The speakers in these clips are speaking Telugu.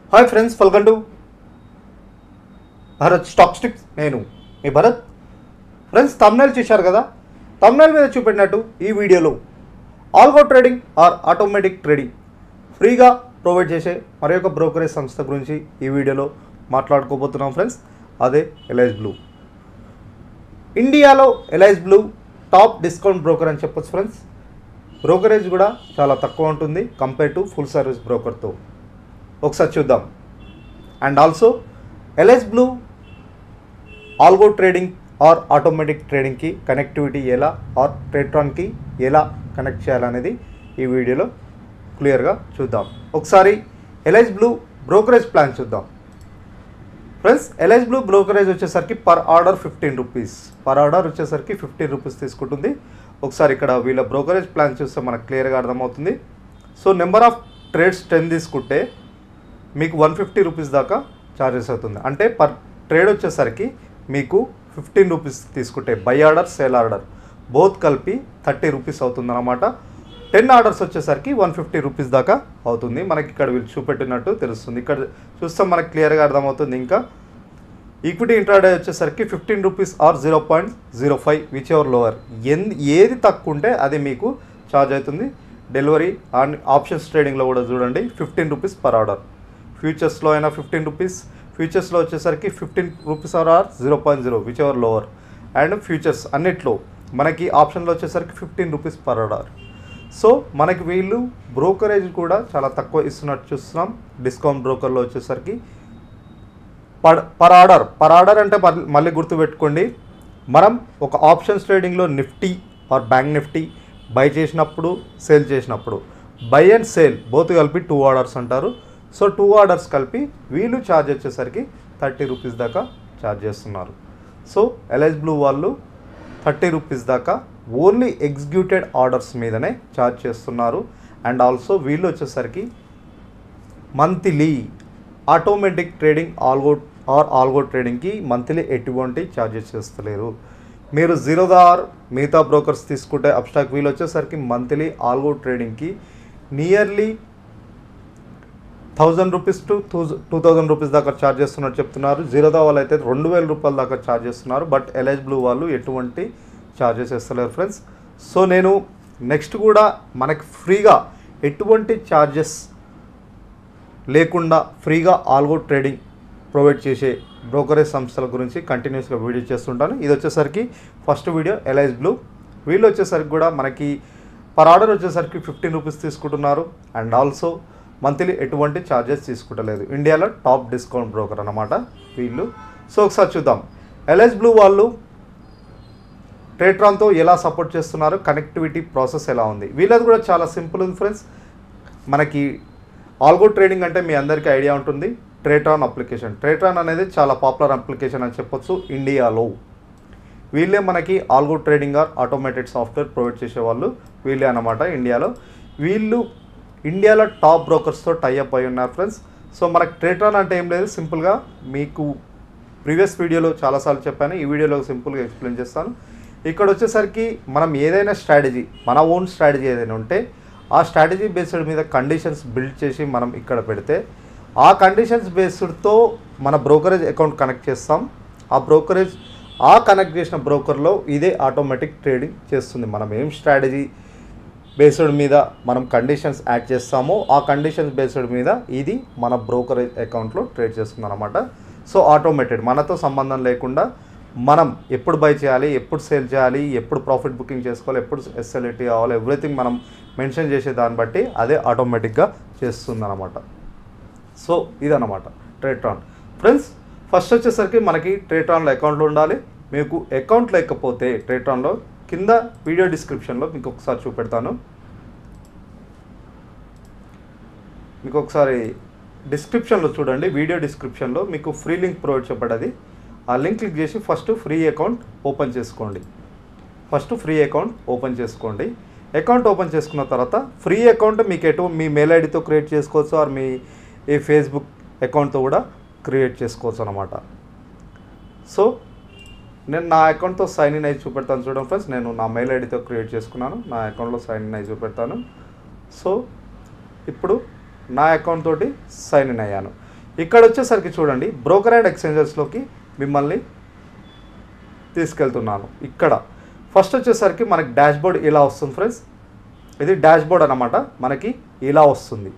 hi friends welcome to Bharath stock sticks నేను మీ భరత్ ఫ్రెండ్స్ తమ్నైల్ చూశారు కదా తమ్నైల్ మీద చూపెట్టినట్టు ఈ వీడియోలో algo trading or automatic trading ఫ్రీగా ప్రొవైడ్ చేసే మరి ఒక బ్రోకరేజ్ సంస్థ గురించి ఈ వీడియోలో మాట్లాడుకోబోతున్నాం ఫ్రెండ్స్ అదే ఎల్ఐస్ బ్లూ ఇండియాలో Alice Blue top discount broker అని చెప్పొచ్చు ఫ్రెండ్స్ బ్రోకరేజ్ కూడా చాలా తక్కువ ఉంటుంది కంపేర్ టు ఫుల్ సర్వీస్ బ్రోకర్తో ఒకసారి చూద్దాం and also Alice Blue algo trading or automatic ట్రేడింగ్కి కనెక్టివిటీ ఎలా ఆర్ ట్రేట్రాన్కి ఎలా కనెక్ట్ చేయాలనేది ఈ వీడియోలో క్లియర్గా చూద్దాం ఒకసారి ఎల్ఐస్ బ్లూ బ్రోకరేజ్ ప్లాన్ చూద్దాం ఫ్రెండ్స్ ఎల్ఐస్ బ్లూ బ్రోకరేజ్ వచ్చేసరికి per order fifteen rupees per order వచ్చేసరికి ఫిఫ్టీన్ రూపీస్ తీసుకుంటుంది ఒకసారి ఇక్కడ వీళ్ళ బ్రోకరేజ్ ప్లాన్ చూస్తే మనకు క్లియర్గా అర్థమవుతుంది so number of trades ten తీసుకుంటే మీకు వన్ ఫిఫ్టీ రూపీస్ దాకా ఛార్జెస్ అవుతుంది అంటే పర్ ట్రేడ్ వచ్చేసరికి మీకు ఫిఫ్టీన్ రూపీస్ తీసుకుంటే buy order sale order both కలిపి థర్టీ రూపీస్ అవుతుంది అనమాట టెన్ ఆర్డర్స్ వచ్చేసరికి వన్ ఫిఫ్టీ రూపీస్ దాకా అవుతుంది మనకి ఇక్కడ వీళ్ళు చూపెట్టినట్టు తెలుస్తుంది ఇక్కడ చూస్తే మనకి క్లియర్గా అర్థమవుతుంది ఇంకా ఈక్విటీ ఇంట్రాడే వచ్చేసరికి fifteen rupees or zero point zero five whichever lower ఎన్ ఏది తక్కువ ఉంటే అది మీకు ఛార్జ్ అవుతుంది డెలివరీ అండ్ ఆప్షన్స్ ట్రేడింగ్లో కూడా చూడండి ఫిఫ్టీన్ రూపీస్ పర్ ఆర్డర్ ఫ్యూచర్స్లో అయినా ఫిఫ్టీన్ రూపీస్ ఫ్యూచర్స్లో వచ్చేసరికి fifteen rupees or or zero point zero whichever lower and futures అన్నిట్లో మనకి ఆప్షన్లో వచ్చేసరికి fifteen rupees per order so మనకి వీళ్ళు బ్రోకరేజ్ కూడా చాలా తక్కువ ఇస్తున్నట్టు చూస్తున్నాం డిస్కౌంట్ బ్రోకర్లో వచ్చేసరికి per per order per order అంటే మళ్ళీ- మళ్ళీ గుర్తుపెట్టుకోండి మనం ఒక ఆప్షన్స్ ట్రేడింగ్లో Nifty or bank Nifty buy చేసినప్పుడు సేల్ చేసినప్పుడు బై అండ్ సేల్ బోత్ కలిపి టూ ఆర్డర్స్ అంటారు సో టూ ఆర్డర్స్ కలిపి వీళ్ళు ఛార్జ్ వచ్చేసరికి థర్టీ రూపీస్ దాకా ఛార్జ్ చేస్తున్నారు సో ఎల్ఐస్ బ్లూ వాళ్ళు థర్టీ రూపీస్ దాకా ఓన్లీ ఎగ్జిక్యూటెడ్ ఆర్డర్స్ మీదనే ఛార్జ్ చేస్తున్నారు అండ్ ఆల్సో వీళ్ళు వచ్చేసరికి monthly automatic trading algo or algo ట్రేడింగ్కి మంత్లీ ఎటువంటి ఛార్జెస్ చేస్తలేరు మీరు జీరోదార్ మిగతా బ్రోకర్స్ తీసుకుంటే అబ్స్టాక్ వీల్ వచ్చేసరికి మంత్లీ ఆల్గో ట్రేడింగ్కి nearly thousand rupees to two two thousand rupees దాకా ఛార్జ్ చేస్తున్నట్టు చెప్తున్నారు జీరోదా వాళ్ళు అయితే రెండు వేల రూపాయల దాకా ఛార్జ్ చేస్తున్నారు బట్ ఎల్ఐస్ బ్లూ వాళ్ళు ఎటువంటి ఛార్జెస్ ఇస్తలేరు ఫ్రెండ్స్ సో నేను నెక్స్ట్ కూడా మనకి ఫ్రీగా ఎటువంటి ఛార్జెస్ లేకుండా ఫ్రీగా ఆల్గో ట్రేడింగ్ ప్రొవైడ్ చేసే బ్రోకరేజ్ సంస్థల గురించి కంటిన్యూస్గా వీడియో చేస్తుంటాను ఇది వచ్చేసరికి ఫస్ట్ వీడియో ఎల్ఐస్ బ్లూ వీళ్ళు వచ్చేసరికి కూడా మనకి పర్ ఆర్డర్ వచ్చేసరికి ఫిఫ్టీన్ రూపీస్ తీసుకుంటున్నారు అండ్ ఆల్సో మంత్లీ ఎటువంటి ఛార్జెస్ తీసుకుంటలేదు ఇండియాలో టాప్ డిస్కౌంట్ బ్రోకర్ అన్నమాట వీళ్ళు సో ఒకసారి చూద్దాం ఎల్ఐస్ బ్లూ వాళ్ళు ట్రేట్రాన్తో ఎలా సపోర్ట్ చేస్తున్నారు కనెక్టివిటీ ప్రాసెస్ ఎలా ఉంది వీళ్ళది కూడా చాలా సింపుల్ ఉంది ఫ్రెండ్స్ మనకి ఆల్గో ట్రేడింగ్ అంటే మీ అందరికీ ఐడియా ఉంటుంది ట్రేట్రాన్ అప్లికేషన్ ట్రేట్రాన్ అనేది చాలా పాపులర్ అప్లికేషన్ అని చెప్పొచ్చు ఇండియాలో వీళ్ళే మనకి algo trading or automated software provide చేసేవాళ్ళు వీళ్ళే అనమాట ఇండియాలో వీళ్ళు ఇండియాలో టాప్ బ్రోకర్స్తో టైఅప్ అయి ఉన్నారు ఫ్రెండ్స్ సో మనకి ట్రేట్రాన్ అంటే ఏం లేదు సింపుల్గా మీకు ప్రీవియస్ వీడియోలో చాలాసార్లు చెప్పాను ఈ వీడియోలో సింపుల్గా ఎక్స్ప్లెయిన్ చేస్తాను ఇక్కడ వచ్చేసరికి మనం ఏదైనా స్ట్రాటజీ మన ఓన్ స్ట్రాటజీ ఏదైనా ఉంటే ఆ స్ట్రాటజీ బేస్డ్ మీద కండిషన్స్ బిల్డ్ చేసి మనం ఇక్కడ పెడితే ఆ కండిషన్స్ బేస్డ్తో మన బ్రోకరేజ్ అకౌంట్ కనెక్ట్ చేస్తాం ఆ బ్రోకరేజ్ ఆ కనెక్ట్ చేసిన బ్రోకర్లో ఇదే ఆటోమేటిక్ ట్రేడింగ్ చేస్తుంది మనం ఏం స్ట్రాటజీ బేస్డ్ మీద మనం కండిషన్స్ యాడ్ చేస్తామో ఆ కండిషన్స్ బేస్డ్ మీద ఇది మన బ్రోకరేజ్ అకౌంట్లో ట్రేడ్ చేస్తుంది అనమాట సో ఆటోమేటెడ్ మనతో సంబంధం లేకుండా మనం ఎప్పుడు బై చేయాలి ఎప్పుడు సేల్ చేయాలి ఎప్పుడు ప్రాఫిట్ బుకింగ్ చేసుకోవాలి ఎప్పుడు ఎస్ఎల్ఈటీ కావాలి ఎవ్రీథింగ్ మనం మెన్షన్ చేసే దాన్ని బట్టి అదే ఆటోమేటిక్గా చేస్తుంది అనమాట సో ఇదన్నమాట ట్రేట్రాన్ ఫ్రెండ్స్ ఫస్ట్ వచ్చేసరికి మనకి ట్రేట్రాన్లో అకౌంట్లో ఉండాలి మీకు అకౌంట్ లేకపోతే ట్రేట్రాన్లో కింద వీడియో డిస్క్రిప్షన్లో మీకు ఒకసారి చూపెడతాను మీకు ఒకసారి డిస్క్రిప్షన్లో చూడండి వీడియో డిస్క్రిప్షన్లో మీకు ఫ్రీ లింక్ ప్రొవైడ్ చేయబడ్డది ఆ లింక్ క్లిక్ చేసి ఫస్ట్ ఫ్రీ అకౌంట్ ఓపెన్ చేసుకోండి ఫస్ట్ ఫ్రీ అకౌంట్ ఓపెన్ చేసుకోండి అకౌంట్ ఓపెన్ చేసుకున్న తర్వాత ఫ్రీ అకౌంట్ మీకు ఎటు మీ మెయిల్ ఐడితో క్రియేట్ చేసుకోవచ్చు ఆర్ మీ ఈ ఫేస్బుక్ అకౌంట్తో కూడా క్రియేట్ చేసుకోవచ్చు అనమాట సో నేను నా అకౌంట్తో సైన్ ఇన్ అయి చూపెడతాను చూడండి ఫ్రెండ్స్ నేను నా మెయిల్ ఐడితో క్రియేట్ చేసుకున్నాను నా అకౌంట్లో సైన్ ఇన్ అయి చూపెడతాను సో ఇప్పుడు నా అకౌంట్ తోటి సైన్ ఇన్ అయ్యాను ఇక్కడ వచ్చేసరికి చూడండి బ్రోకర్ అండ్ ఎక్స్చేంజెస్లోకి మిమ్మల్ని తీసుకెళ్తున్నాను ఇక్కడ ఫస్ట్ వచ్చేసరికి మనకి డాష్ బోర్డ్ ఇలా వస్తుంది ఫ్రెండ్స్ ఇది డాష్ బోర్డ్ అనమాట మనకి ఇలా వస్తుంది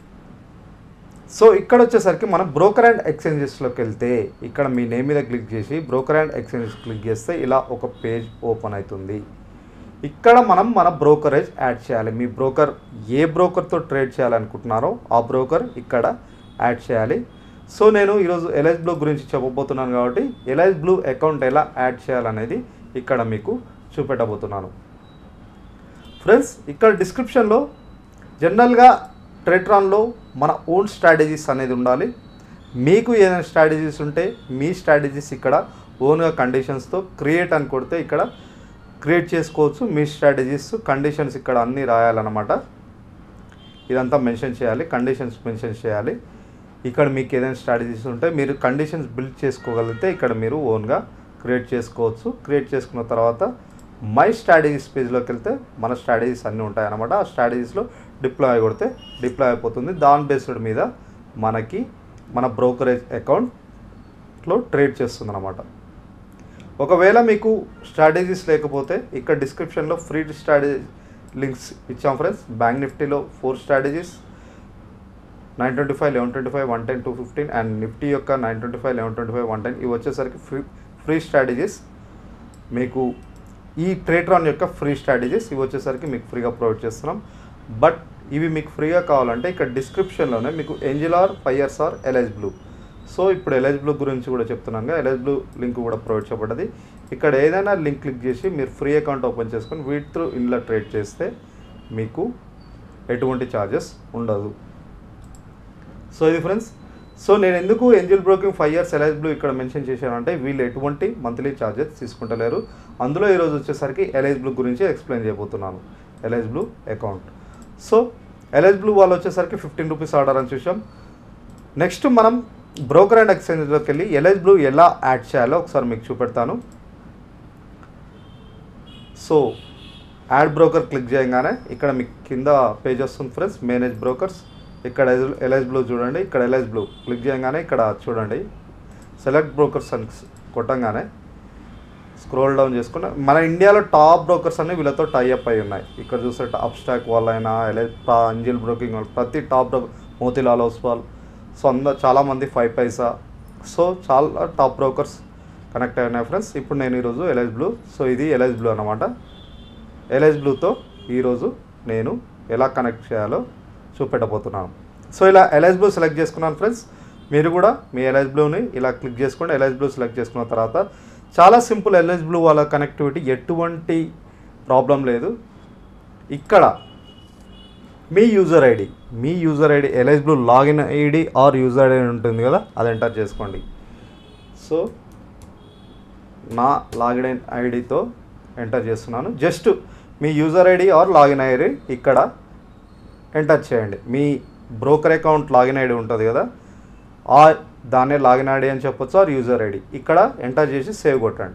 సో ఇక్కడ వచ్చేసరికి మనం బ్రోకర్ అండ్ ఎక్స్చేంజెస్లోకి వెళ్తే ఇక్కడ మీ నేమ్ మీద క్లిక్ చేసి బ్రోకర్ అండ్ ఎక్స్చేంజెస్ క్లిక్ చేస్తే ఇలా ఒక పేజ్ ఓపెన్ అవుతుంది ఇక్కడ మనం మన బ్రోకరేజ్ యాడ్ చేయాలి మీ బ్రోకర్ ఏ బ్రోకర్తో ట్రేడ్ చేయాలనుకుంటున్నారో ఆ బ్రోకర్ ఇక్కడ యాడ్ చేయాలి సో నేను ఈరోజు ఎల్ఐస్ బ్లూ గురించి చెప్పబోతున్నాను కాబట్టి ఎల్ఐస్ బ్లూ అకౌంట్ ఎలా యాడ్ చేయాలనేది ఇక్కడ మీకు చూపెట్టబోతున్నాను ఫ్రెండ్స్ ఇక్కడ డిస్క్రిప్షన్లో జనరల్గా ట్రేట్రాన్లో మన ఓన్ స్ట్రాటజీస్ అనేది ఉండాలి మీకు ఏదైనా స్ట్రాటజీస్ ఉంటే మీ స్ట్రాటజీస్ ఇక్కడ ఓన్గా కండిషన్స్తో క్రియేట్ అని కొడితే ఇక్కడ క్రియేట్ చేసుకోవచ్చు మీ స్ట్రాటజీస్ కండిషన్స్ ఇక్కడ అన్నీ రాయాలన్నమాట ఇదంతా మెన్షన్ చేయాలి కండిషన్స్ మెన్షన్ చేయాలి ఇక్కడ మీకు ఏదైనా స్ట్రాటజీస్ ఉంటే మీరు కండిషన్స్ బిల్డ్ చేసుకోగలిగితే ఇక్కడ మీరు ఓన్గా క్రియేట్ చేసుకోవచ్చు క్రియేట్ చేసుకున్న తర్వాత మై స్ట్రాటజీస్ పేజ్లోకి వెళ్తే మన స్ట్రాటజీస్ అన్నీ ఉంటాయన్నమాట ఆ స్ట్రాటజీస్లో డిప్లాయ్ కొడితే డిప్లాయ్ అయిపోతుంది దాని బేస్డ్ మీద మనకి మన బ్రోకరేజ్ అకౌంట్లో ట్రేడ్ చేస్తుంది అనమాట ఒకవేళ మీకు స్ట్రాటజీస్ లేకపోతే ఇక్కడ డిస్క్రిప్షన్లో ఫ్రీ స్ట్రాటజీ లింక్స్ ఇచ్చాం ఫ్రెండ్స్ బ్యాంక్ నిఫ్టీలో four strategies nine twenty five eleven twenty five one ten two fifteen and Nifty యొక్క nine twenty five eleven twenty five one ten ఇవి వచ్చేసరికి ఫ్రీ ఫ్రీ స్ట్రాటజీస్ మీకు ఈ ట్రేట్రాన్ యొక్క ఫ్రీ స్ట్రాటజీస్ ఇవి వచ్చేసరికి మీకు ఫ్రీగా ప్రొవైడ్ చేస్తున్నాం బట్ ఇవి మీకు ఫ్రీగా కావాలంటే ఇక్కడ డిస్క్రిప్షన్లోనే మీకు Angel or Fyers or Alice Blue so ఇప్పుడు ఎల్ఎస్ బ్లూ గురించి కూడా చెప్తున్నాను ఎల్ఎస్ బ్లూ లింక్ కూడా ప్రొవైడ్ చేయబడ్డది ఇక్కడ ఏదైనా లింక్ క్లిక్ చేసి మీరు ఫ్రీ అకౌంట్ ఓపెన్ చేసుకొని వీటి త్రూ ఇందులో ట్రేడ్ చేస్తే మీకు ఎటువంటి ఛార్జెస్ ఉండదు సో ఇది ఫ్రెండ్స్ సో నేను ఎందుకు Angel broking five years Alice Blue ఇక్కడ మెన్షన్ చేశానంటే వీళ్ళు ఎటువంటి మంత్లీ ఛార్జెస్ తీసుకుంటలేరు అందులో ఈరోజు వచ్చేసరికి ఎల్ఐస్ బ్లూ గురించి ఎక్స్ప్లెయిన్ చేయబోతున్నాను Alice Blue account so Alice Blue వాళ్ళు వచ్చేసరికి ఫిఫ్టీన్ రూపీస్ ఆర్డర్ అని చూసాం నెక్స్ట్ మనం బ్రోకర్ అండ్ ఎక్స్చేంజ్లోకి వెళ్ళి ఎల్ఐస్ బ్లూ ఎలా యాడ్ చేయాలో ఒకసారి మీకు చూపెడతాను సో యాడ్ బ్రోకర్ క్లిక్ చేయగానే ఇక్కడ మీకు కింద పేజ్ వస్తుంది ఫ్రెండ్స్ మేనేజ్ బ్రోకర్స్ ఇక్కడ ఎల్ఐస్ బ్లూ చూడండి ఇక్కడ ఎల్ఐస్ బ్లూ క్లిక్ చేయగానే ఇక్కడ చూడండి సెలెక్ట్ బ్రోకర్స్ అని కొట్టంగానే స్క్రోల్ డౌన్ చేసుకున్న మన ఇండియాలో టాప్ బ్రోకర్స్ అన్ని వీళ్ళతో టైఅప్ అయి ఉన్నాయి ఇక్కడ చూస్తే అప్ స్టాక్ వాళ్ళైనా ఎల్ఐ అంజిల్ బ్రోకింగ్ వాళ్ళు ప్రతి top broker Motilal Oswal so అందరు చాలామంది ఫైవ్ పైసా సో చాలా టాప్ బ్రోకర్స్ కనెక్ట్ అయినాయి ఫ్రెండ్స్ ఇప్పుడు నేను ఈరోజు ఎల్ఐస్ బ్లూ సో ఇది ఎల్ఐస్ బ్లూ అనమాట ఎల్ఐస్ బ్లూతో ఈరోజు నేను ఎలా కనెక్ట్ చేయాలో చూపెట్టబోతున్నాను సో ఇలా ఎల్ఐస్ బ్లూ సెలెక్ట్ చేసుకున్నాను ఫ్రెండ్స్ మీరు కూడా మీ ఎల్ఐస్ బ్లూని ఇలా క్లిక్ చేసుకోండి ఎల్ఐస్ బ్లూ సెలెక్ట్ చేసుకున్న తర్వాత చాలా సింపుల్ ఎల్ఐస్ బ్లూ వాళ్ళ కనెక్టివిటీ ఎటువంటి ప్రాబ్లం లేదు ఇక్కడ మీ యూజర్ ఐడి మీ user ID Alice Blue login ID or user ID ఉంటుంది కదా అది ఎంటర్ చేసుకోండి సో నా లాగిన్ ఐడితో ఎంటర్ చేస్తున్నాను జస్ట్ మీ user ID or login ID ఇక్కడ ఎంటర్ చేయండి మీ బ్రోకర్ అకౌంట్ లాగిన్ ఐడి ఉంటుంది కదా ఆ దాన్నే లాగిన్ ఐడి అని చెప్పొచ్చు ఆర్ యూజర్ ఐడి ఇక్కడ ఎంటర్ చేసి సేవ్ కొట్టండి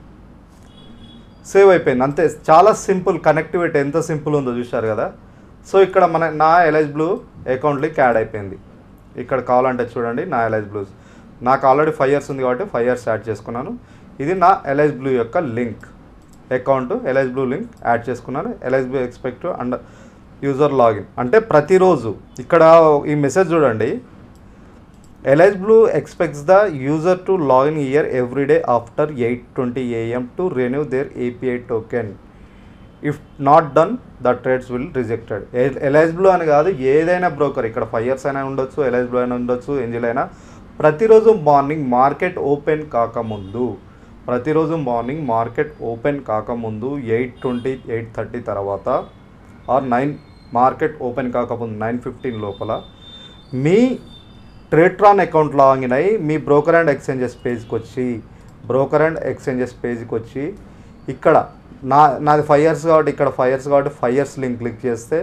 సేవ్ అయిపోయింది అంతే చాలా సింపుల్ కనెక్టివిటీ ఎంత సింపుల్ ఉందో చూశారు కదా సో ఇక్కడ మన నా ఎల్ఐస్ బ్లూ అకౌంట్లోకి యాడ్ అయిపోయింది ఇక్కడ కావాలంటే చూడండి నా ఎల్ఐస్ బ్లూస్ నాకు ఆల్రెడీ ఫైవ్ ఇయర్స్ ఉంది కాబట్టి ఫైవ్ ఇయర్స్ యాడ్ చేసుకున్నాను ఇది నా ఎల్ఐస్ బ్లూ యొక్క link account Alice Blue link add చేసుకున్నాను Alice Blue expect and user login అంటే ప్రతిరోజు ఇక్కడ ఈ మెసేజ్ చూడండి Alice Blue expects the user to login here every day after eight twenty AM to renew their API token if not done the trades will rejected Alice Blue అని కాదు ఏదైనా బ్రోకర్ ఇక్కడ ఫైవ్ ఇయర్స్ అయినా ఉండొచ్చు ఎల్ఐస్ బ్లూ అయినా ఉండొచ్చు ఏంజిల్ అయినా ప్రతిరోజు మార్నింగ్ మార్కెట్ ఓపెన్ కాకముందు ప్రతిరోజు మార్నింగ్ మార్కెట్ ఓపెన్ కాకముందు ఎయిట్ ట్వంటీ ఎయిట్ థర్టీ తర్వాత ఆర్ నైన్ మార్కెట్ ఓపెన్ కాకముందు నైన్ ఫిఫ్టీన్ లోపల మీ ట్రేట్రాన్ అకౌంట్ లాగిన్ అయ్యి మీ బ్రోకర్ అండ్ ఎక్స్చేంజెస్ పేజ్కి వచ్చి బ్రోకర్ అండ్ ఎక్స్చేంజెస్ పేజ్కి వచ్చి ఇక్కడ నా నాది ఫైవ్ ఇయర్స్ కాబట్టి ఇక్కడ ఫైవ్ ఇయర్స్ కాబట్టి ఫైవ్ ఇయర్స్ లింక్ క్లిక్ చేస్తే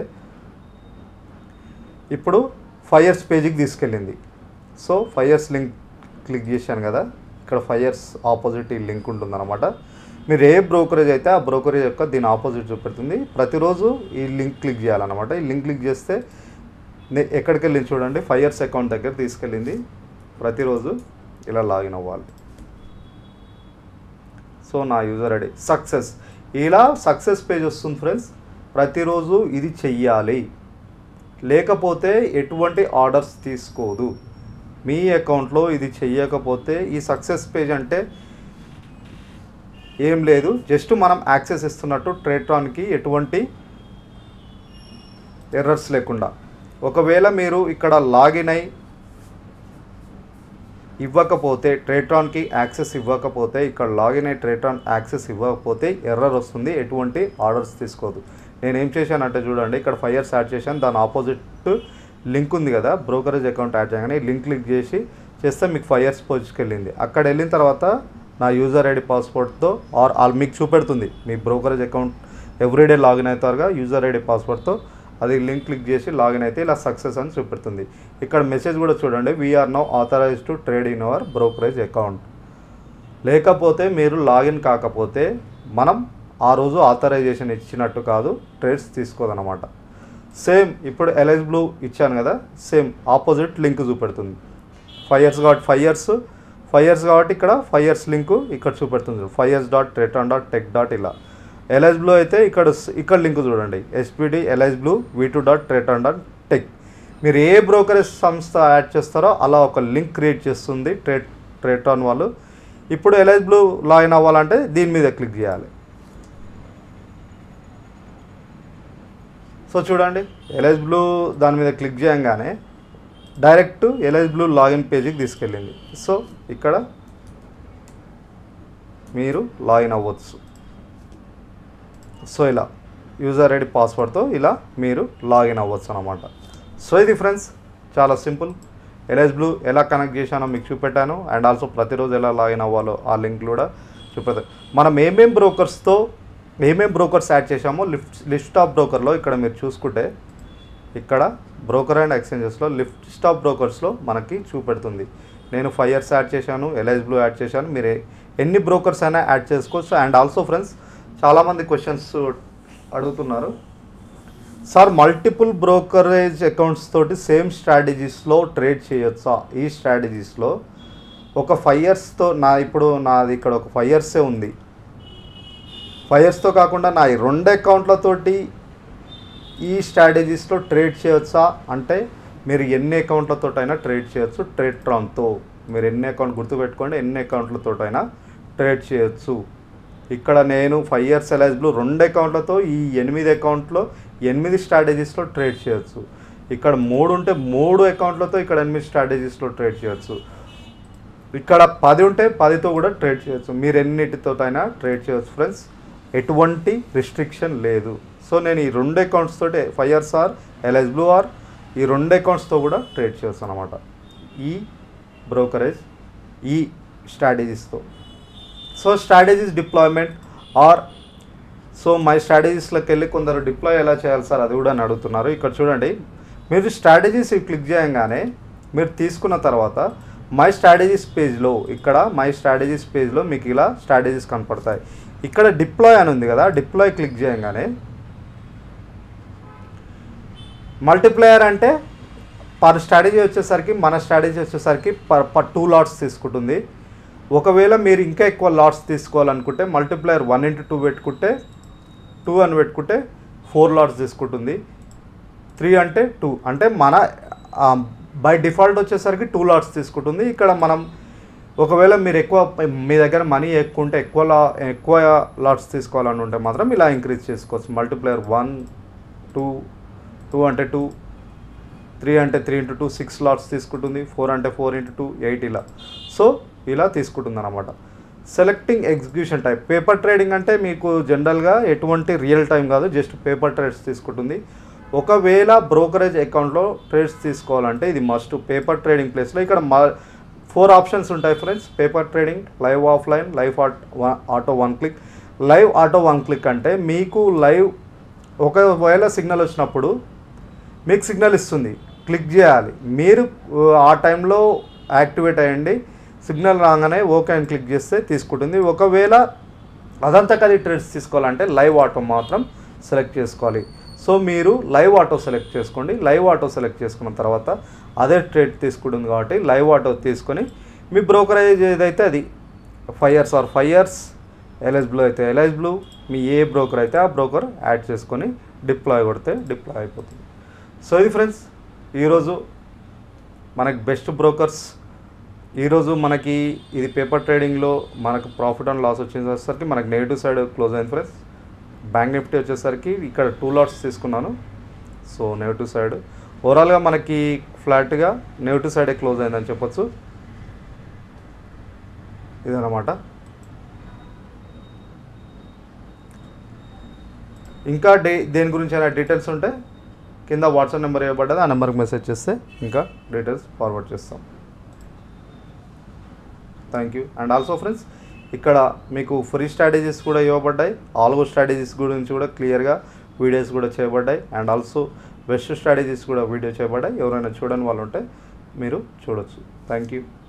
ఇప్పుడు ఫైవ్ ఇయర్స్ పేజీకి తీసుకెళ్ళింది so five years link click చేశాను కదా ఇక్కడ ఫైవ్ ఇయర్స్ ఆపోజిట్ ఈ లింక్ ఉంటుందన్నమాట మీరు ఏ బ్రోకరేజ్ అయితే ఆ బ్రోకరేజ్ యొక్క దీని ఆపోజిట్ చూపెడుతుంది ప్రతిరోజు ఈ లింక్ క్లిక్ చేయాలన్నమాట ఈ లింక్ క్లిక్ చేస్తే నే- ఎక్కడికి వెళ్ళి చూడండి ఫైవ్ ఇయర్స్ అకౌంట్ దగ్గర తీసుకెళ్ళింది ప్రతిరోజు ఇలా లాగిన్ అవ్వాలి సో నా యూజర్ ఐడి సక్సెస్ ఇలా సక్సెస్ పేజ్ వస్తుంది ఫ్రెండ్స్ ప్రతిరోజు ఇది చెయ్యాలి లేకపోతే ఎటువంటి ఆర్డర్స్ తీసుకోదు మీ అకౌంట్లో ఇది చెయ్యకపోతే ఈ సక్సెస్ పేజ్ అంటే ఏం లేదు జస్ట్ మనం యాక్సెస్ ఇస్తున్నట్టు ట్రేట్రాన్కి ఎటువంటి ఎర్రర్స్ లేకుండా ఒకవేళ మీరు ఇక్కడ లాగిన్ అయి ఇవ్వకపోతే ట్రేట్రాన్కి యాక్సెస్ ఇవ్వకపోతే ఇక్కడ లాగిన్ అయ్యి ట్రేట్రాన్ యాక్సెస్ ఇవ్వకపోతే ఎర్రర్ వస్తుంది ఎటువంటి ఆర్డర్స్ తీసుకోదు నేను ఏం చేశానంటే చూడండి ఇక్కడ ఫైవ్ ఇయర్స్ యాడ్ చేశాను దాని ఆపోజిట్ లింక్ ఉంది కదా బ్రోకరేజ్ అకౌంట్ యాడ్ చేయగానే లింక్ క్లిక్ చేసి చేస్తే మీకు ఫైవ్ ఇయర్స్ పొజిషన్కి వెళ్ళింది అక్కడ వెళ్ళిన తర్వాత నా యూజర్ ఐడి పాస్వర్డ్తో ఆర్ ఆల్ మీకు చూపెడుతుంది మీ బ్రోకరేజ్ అకౌంట్ ఎవ్రీడే లాగిన్ అవుతారుగా యూజర్ ఐడి పాస్వర్డ్తో అది లింక్ క్లిక్ చేసి లాగిన్ అయితే ఇలా సక్సెస్ అని చూపెడుతుంది ఇక్కడ మెసేజ్ కూడా చూడండి we are now authorize to trade in our brokerage account లేకపోతే మీరు లాగిన్ కాకపోతే మనం ఆ రోజు ఆథరైజేషన్ ఇచ్చినట్టు కాదు ట్రేడ్స్ తీసుకోదన్నమాట సేమ్ ఇప్పుడు ఎల్ఐస్ బ్లూ ఇచ్చాను కదా సేమ్ ఆపోజిట్ లింక్ చూపెడుతుంది ఫైవ్ ఇయర్స్ కాబట్టి ఫైవ్ ఇయర్స్ ఫైవ్ ఇయర్స్ కాబట్టి ఇక్కడ ఫైవ్ ఇయర్స్ లింక్ ఇక్కడ చూపెడుతుంది five years dot return dot tech డాట్ ఇలా ఎల్ఐస్ బ్లూ అయితే ఇక్కడ స్- ఇక్కడ లింక్ చూడండి SPD Alice Blue v two dot return dot tech మీరు ఏ బ్రోకరేజ్ సంస్థ యాడ్ చేస్తారో అలా ఒక లింక్ క్రియేట్ చేస్తుంది ట్రేడ్ ట్రేటాన్ వాళ్ళు ఇప్పుడు ఎల్ఐస్ బ్లూ లాగిన్ అవ్వాలంటే దీని మీద క్లిక్ చేయాలి సో చూడండి ఎల్ఐస్ బ్లూ దాని మీద క్లిక్ చేయగానే డైరెక్ట్ ఎల్ఐస్ బ్లూ లాగిన్ పేజీకి తీసుకెళ్ళింది సో ఇక్కడ మీరు లాగిన్ అవ్వచ్చు సో ఇలా యూజర్ ఐడి పాస్వర్డ్తో ఇలా మీరు లాగిన్ అవ్వచ్చు అనమాట సో ఇది ఫ్రెండ్స్ చాలా సింపుల్ ఎల్ఐస్ బ్లూ ఎలా కనెక్ట్ చేశానో మీకు చూపెట్టాను అండ్ ఆల్సో ప్రతిరోజు ఎలా లాగిన్ అవ్వాలో ఆ లింక్ కూడా చూపెడతాను మనం ఏమేం బ్రోకర్స్తో ఏమేం బ్రోకర్స్ యాడ్ చేశామో లిఫ్ట్ లిస్ట్ ఆఫ్ బ్రోకర్లో ఇక్కడ మీరు చూసుకుంటే ఇక్కడ బ్రోకర్ అండ్ ఎక్స్చేంజెస్లో లిఫ్ట్ స్టాప్ బ్రోకర్స్లో మనకి చూపెడుతుంది నేను ఫైవ్ ఇయర్స్ యాడ్ చేశాను ఎల్ఐస్ బ్లూ యాడ్ చేశాను మీరు ఏ- ఎన్ని బ్రోకర్స్ అయినా యాడ్ చేసుకోవచ్చు అండ్ ఆల్సో ఫ్రెండ్స్ చాలామంది క్వశ్చన్స్ అడుగుతున్నారు సార్ మల్టిపుల్ బ్రోకరేజ్ అకౌంట్స్ తోటి సేమ్ స్ట్రాటజీస్లో ట్రేడ్ చేయొచ్చా ఈ స్ట్రాటజీస్లో ఒక ఫైవ్ ఇయర్స్తో నా ఇప్పుడు నాది ఇక్కడ ఒక ఫైవ్ ఇయర్సే ఉంది ఫైవ్ ఇయర్స్తో కాకుండా నా ఈ రెండు అకౌంట్లతోటి ఈ స్ట్రాటజీస్లో ట్రేడ్ చేయొచ్చా అంటే మీరు ఎన్ని అకౌంట్లతోటైనా ట్రేడ్ చేయొచ్చు ట్రేడ్ ట్రాన్తో మీరు ఎన్ని అకౌంట్ గుర్తుపెట్టుకోండి ఎన్ని అకౌంట్లతోటైనా ట్రేడ్ చేయొచ్చు ఇక్కడ నేను ఫైవ్ ఇయర్స్ ఎలైజ్బ్లు రెండు అకౌంట్లతో ఈ ఎనిమిది అకౌంట్లో ఎనిమిది స్ట్రాటజీస్లో ట్రేడ్ చేయొచ్చు ఇక్కడ మూడు ఉంటే మూడు అకౌంట్లతో ఇక్కడ ఎనిమిది స్ట్రాటజీస్లో ట్రేడ్ చేయొచ్చు ఇక్కడ పది ఉంటే పదితో కూడా ట్రేడ్ చేయొచ్చు మీరు ఎన్నిటితోటైనా ట్రేడ్ చేయొచ్చు ఫ్రెండ్స్ ఎటువంటి రిస్ట్రిక్షన్ లేదు సో నేను ఈ రెండు అకౌంట్స్ తోటి five years or Alice Blue or ఈ రెండు అకౌంట్స్తో కూడా ట్రేడ్ చేయొచ్చు అనమాట ఈ బ్రోకరేజ్ ఈ స్ట్రాటజీస్తో so strategies deployment or so my స్ట్రాటజీస్లోకి వెళ్ళి కొందరు డిప్లాయ్ ఎలా చేయాలి సార్ అది కూడా అని అడుగుతున్నారు ఇక్కడ చూడండి మీరు స్ట్రాటజీస్ క్లిక్ చేయగానే మీరు తీసుకున్న తర్వాత మై స్ట్రాటజీస్ పేజ్లో ఇక్కడ మై స్ట్రాటజీస్ పేజ్లో మీకు ఇలా స్ట్రాటజీస్ కనపడతాయి ఇక్కడ డిప్లాయ్ అని ఉంది కదా డిప్లాయ్ క్లిక్ చేయగానే మల్టిప్లేయర్ అంటే పర్ స్ట్రాటజీ వచ్చేసరికి మన స్ట్రాటజీ వచ్చేసరికి పర్ పర్ టూ లాట్స్ తీసుకుంటుంది ఒకవేళ మీరు ఇంకా ఎక్కువ లాట్స్ తీసుకోవాలనుకుంటే మల్టిప్లేయర్ వన్ ఇంటూ టూ పెట్టుకుంటే టూ అని పెట్టుకుంటే ఫోర్ లాట్స్ తీసుకుంటుంది త్రీ అంటే టూ అంటే మన బై డిఫాల్ట్ వచ్చేసరికి టూ లాట్స్ తీసుకుంటుంది ఇక్కడ మనం ఒకవేళ మీరు ఎక్కువ మీ దగ్గర మనీ ఎక్కువ ఉంటే ఎక్కువ లా ఎక్కువ లాట్స్ తీసుకోవాలని ఉంటే మాత్రం ఇలా ఇంక్రీజ్ చేసుకోవచ్చు మల్టిప్లేయర్ వన్ టూ టూ అంటే టూ త్రీ అంటే three into two six lots తీసుకుంటుంది ఫోర్ అంటే ఫోర్ ఇంటూ టూ ఎయిట్ ఇలా సో ఇలా తీసుకుంటుంది అనమాట selecting execution type paper trading అంటే మీకు జనరల్గా ఎటువంటి రియల్ టైం కాదు జస్ట్ పేపర్ ట్రేడ్స్ తీసుకుంటుంది ఒకవేళ బ్రోకరేజ్ అకౌంట్లో ట్రేడ్స్ తీసుకోవాలంటే ఇది మస్ట్ పేపర్ ట్రేడింగ్ ప్లేస్లో ఇక్కడ మా ఫోర్ ఆప్షన్స్ ఉంటాయి friends paper trading live offline live auto one click live auto one click అంటే మీకు లైవ్ ఒకవేళ సిగ్నల్ వచ్చినప్పుడు మీకు సిగ్నల్ ఇస్తుంది క్లిక్ చేయాలి మీరు ఆ, ఆ టైంలో యాక్టివేట్ అయ్యండి సిగ్నల్ రాగానే ఓకే అని క్లిక్ చేస్తే తీసుకుంటుంది ఒకవేళ అదంతా అది ట్రేడ్స్ తీసుకోవాలంటే లైవ్ ఆటో మాత్రం సెలెక్ట్ చేసుకోవాలి సో మీరు లైవ్ ఆటో సెలెక్ట్ చేసుకోండి లైవ్ ఆటో సెలెక్ట్ చేసుకున్న తర్వాత అదే ట్రేడ్ తీసుకుంటుంది కాబట్టి లైవ్ ఆటో తీసుకొని మీ బ్రోకరేజ్ ఏదైతే అది five years or five years eligible అయితే ఎలిజిబుల్ మీ ఏ బ్రోకర్ అయితే ఆ బ్రోకర్ యాడ్ చేసుకొని డిప్లాయ్ కొడితే డిప్లాయ్ అయిపోతుంది సో ఇది ఫ్రెండ్స్ ఈరోజు మనకి బెస్ట్ బ్రోకర్స్ ఈరోజు మనకి ఇది పేపర్ ట్రేడింగ్లో మనకు ప్రాఫిట్ అండ్ లాస్ వచ్చేసరికి మనకి నెగిటివ్ సైడ్ క్లోజ్ అయింది ఫ్రెండ్స్ బ్యాంక్ నిఫ్టీ వచ్చేసరికి ఇక్కడ టూ లాట్స్ తీసుకున్నాను సో నెగిటివ్ సైడ్ ఓవరాల్గా మనకి ఫ్లాట్గా నెగిటివ్ సైడే క్లోజ్ అయిందని చెప్పొచ్చు ఇదన్నమాట ఇంకా డే దేని గురించి అయినా డీటెయిల్స్ ఉంటే కింద వాట్సాప్ నెంబర్ ఇవ్వబడ్డది ఆ నెంబర్కి మెసేజ్ చేస్తే ఇంకా డీటెయిల్స్ ఫార్వర్డ్ చేస్తాం thank you and also friends ఇక్కడ మీకు ఫ్రీ స్ట్రాటజీస్ కూడా ఇవ్వబడ్డాయి ఆల్గో స్ట్రాటజీస్ గురించి కూడా క్లియర్గా వీడియోస్ కూడా చేయబడ్డాయి అండ్ ఆల్సో బెస్ట్ స్ట్రాటజీస్ కూడా వీడియో చేయబడ్డాయి ఎవరైనా చూడని వాళ్ళు ఉంటే మీరు చూడొచ్చు థ్యాంక్ యూ